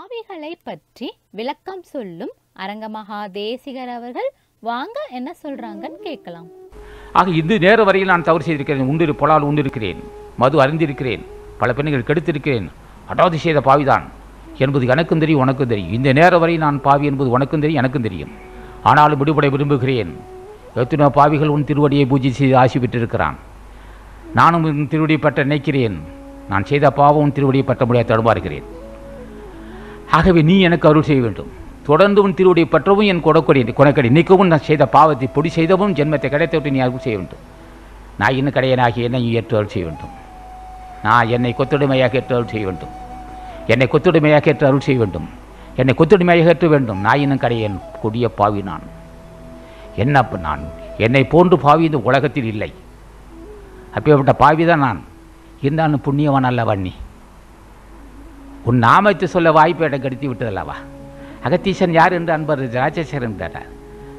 பாவிகளை பற்றி விளக்கம் சொல்லும் அரங்கமகா தேசிகர் அவர்கள் வாங்க என்ன சொல்றாங்கன்னு கேட்கலாம் ஆக இந்த நேர வரையில் நான் தவறு செய்திருக்கிறேன் உண்டு பொலால் உண்டிருக்கிறேன் மது அறிந்திருக்கிறேன் பல பெண்கள் கெடுத்திருக்கிறேன் அடாது செய்த பாவிதான் என்பது எனக்கும் தெரியும் உனக்கும் தெரியும் இந்த நேர வரை நான் பாவி என்பது உனக்கும் தெரியும் எனக்கும் தெரியும் ஆனாலும் விடுபட விரும்புகிறேன் எத்தனையோ பாவிகள் உன் திருவடியை பூஜை செய்து ஆசி பெற்றிருக்கிறான் நானும் உன் திருவடியை பற்ற நினைக்கிறேன் நான் செய்த பாவம் உன் திருவடியை பற்ற முடியாது தடுமாறுகிறேன் ஆகவே நீ எனக்கு அருள் செய்ய வேண்டும் தொடர்ந்து உன் திருவடியை பற்றவும் என் கொடக்கொடி கொனக்கடி நீக்கவும் நான் செய்த பாவத்தை பொடி செய்தவும் ஜென்மத்தை கிடைத்தவிட்டு நீ அருள் செய்ய வேண்டும் நான் இன்னும் கடையனாகி என்னை ஏற்று அருள் செய்ய வேண்டும் நான் என்னை கொத்துடைமையாக ஏற்று அருள் செய்ய வேண்டும் என்னை கொத்துடைமையாக ஏற்று அருள் செய்ய வேண்டும் என்னை கொத்துடைமையாக ஏற்ற வேண்டும் நான் இன்னும் கடையன் கொடிய பாவி நான் என்ன அப்ப நான் என்னை போன்று பாவி இந்த உலகத்தில் இல்லை அப்பேற்பட்ட பாவி தான் நான் இருந்தாலும் புண்ணியவன் அல்லவா நீ உன் நாமத்தை சொல்ல வாய்ப்பு இடம் கெடுத்து விட்டதல்லவா அகத்தீசன் யார் என்று அன்பர் ராஜேஸ்வரன் கேட்டார்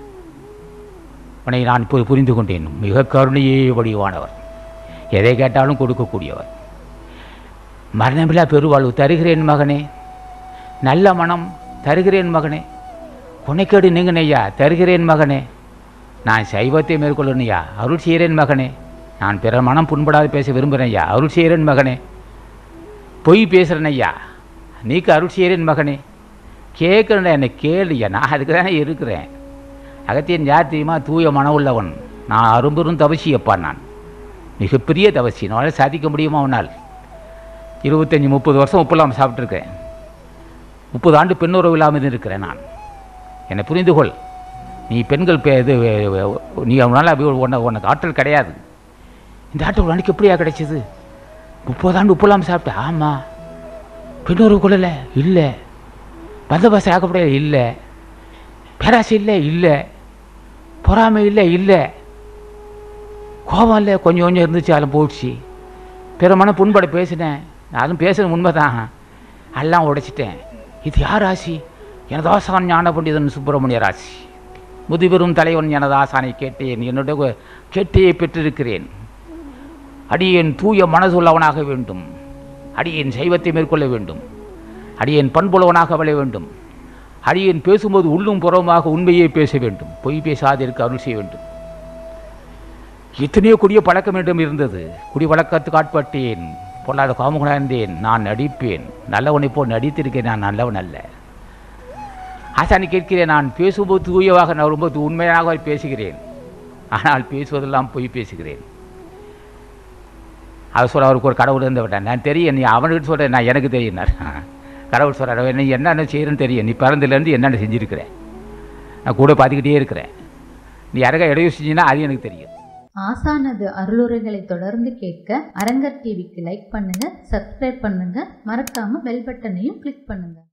உன்னை நான் இப்போது புரிந்து கொண்டேன் மிக கருணையே வடிவானவர் எதை கேட்டாலும் கொடுக்கக்கூடியவர் மரணமில்லா பெருவாழ்வு தருகிறேன் மகனே நல்ல மனம் தருகிறேன் மகனே புனைக்கேடு நீங்கனையா தருகிறேன் மகனே நான் சைவத்தை மேற்கொள்ளணையா அருள் செய்கிறேன் மகனே நான் பிற மனம் புண்படாது பேச விரும்புகிறேன் ஐயா அருள் செய்கிறேன் மகனே பொய் பேசுகிறேன் ஐயா நீக்கு அருள் செய்கிறேன் மகனே கேட்குறேன் என்னை கேளுயா நான் அதுக்கு தானே இருக்கிறேன் அகத்தியன் யார் தெரியுமா தூய மனம் உள்ளவன் நான் அரும்பெரும் தவசியப்பா நான் மிகப்பெரிய தவசி என்னால் சாதிக்க முடியுமா உன்னால் இருபத்தஞ்சி முப்பது வருஷம் உப்பு இல்லாமல் சாப்பிட்ருக்கேன் முப்பது ஆண்டு பெண்ணுறவு இல்லாமல் இருக்கிறேன் நான் என்னை புரிந்து கொள் நீ பெண்கள் பே இது நீ உன்னால் உன்னை உனக்கு ஆற்றல் கிடையாது இந்த ஆற்றல் உனக்கு எப்படியா கிடைச்சிது முப்பது ஆண்டு உப்பு இல்லாமல் சாப்பிட்டேன் ஆமாம் பெண்ணுறவு கொள்ளலை இல்லை பந்தபாசம் ஆக்கப்படையில இல்லை பேராசை இல்லை இல்லை பொறாமை இல்லை இல்லை கோபம் இல்லை கொஞ்சம் கொஞ்சம் இருந்துச்சு அதெல்லாம் போயிடுச்சு பிற மன புண்பட பேசினேன் அதுவும் பேசுறது உண்மை தான் எல்லாம் உடைச்சிட்டேன் இது யார் ராசி எனதாசான் ஞான பண்டிதன் சுப்பிரமணிய ராசி முதுபெரும் தலைவன் எனதாசானை கேட்டேன் என்னுடைய கேட்டையை பெற்றிருக்கிறேன் அடியேன் தூய மனதுள்ளவனாக வேண்டும் அடியேன் சைவத்தை மேற்கொள்ள வேண்டும் அடியேன் பண்புள்ளவனாக வளர வேண்டும் அடியேன் பேசும்போது உள்ளும் புறமாக உண்மையை பேச வேண்டும் பொய் பேசாதிருக்க அருள் செய்ய வேண்டும் எத்தனையோ குடிய பழக்கம் வேண்டும் இருந்தது குடி வழக்கத்துக்கு ஆட்பட்டேன் பொல்லாத காமுகனாந்தேன் நான் நடிப்பேன் நல்லவனை போல் நடித்திருக்கேன் நான் நல்லவன் அல்ல ஆசானி கேட்கிறேன் நான் பேசும்போது தூயவாக நான் ரொம்ப உண்மையாக பேசுகிறேன் ஆனால் பேசுவதெல்லாம் பொய் பேசுகிறேன் அவர் சொல்ல அவருக்கு ஒரு கடவுள் இருந்து விட்டேன் நான் தெரியும் நீ அவனுக்கு சொல்கிறேன் நான் எனக்கு தெரியும் கடவுள் சொல்கிறார் நீ என்னென்ன செய்கிறேன்னு தெரியும் நீ பிறந்துலேருந்து என்னென்ன செஞ்சுருக்கிற நான் கூட பார்த்துக்கிட்டே இருக்கிறேன் நீ யாருக்கா இடையூறு செஞ்சீங்கன்னா அது எனக்கு தெரியும் ஆசானது அருளுரைகளை தொடர்ந்து கேட்க அரங்கர் டிவிக்கு லைக் பண்ணுங்க சப்ஸ்கிரைப் பண்ணுங்க மறக்காம பெல் பட்டனையும் கிளிக் பண்ணுங்க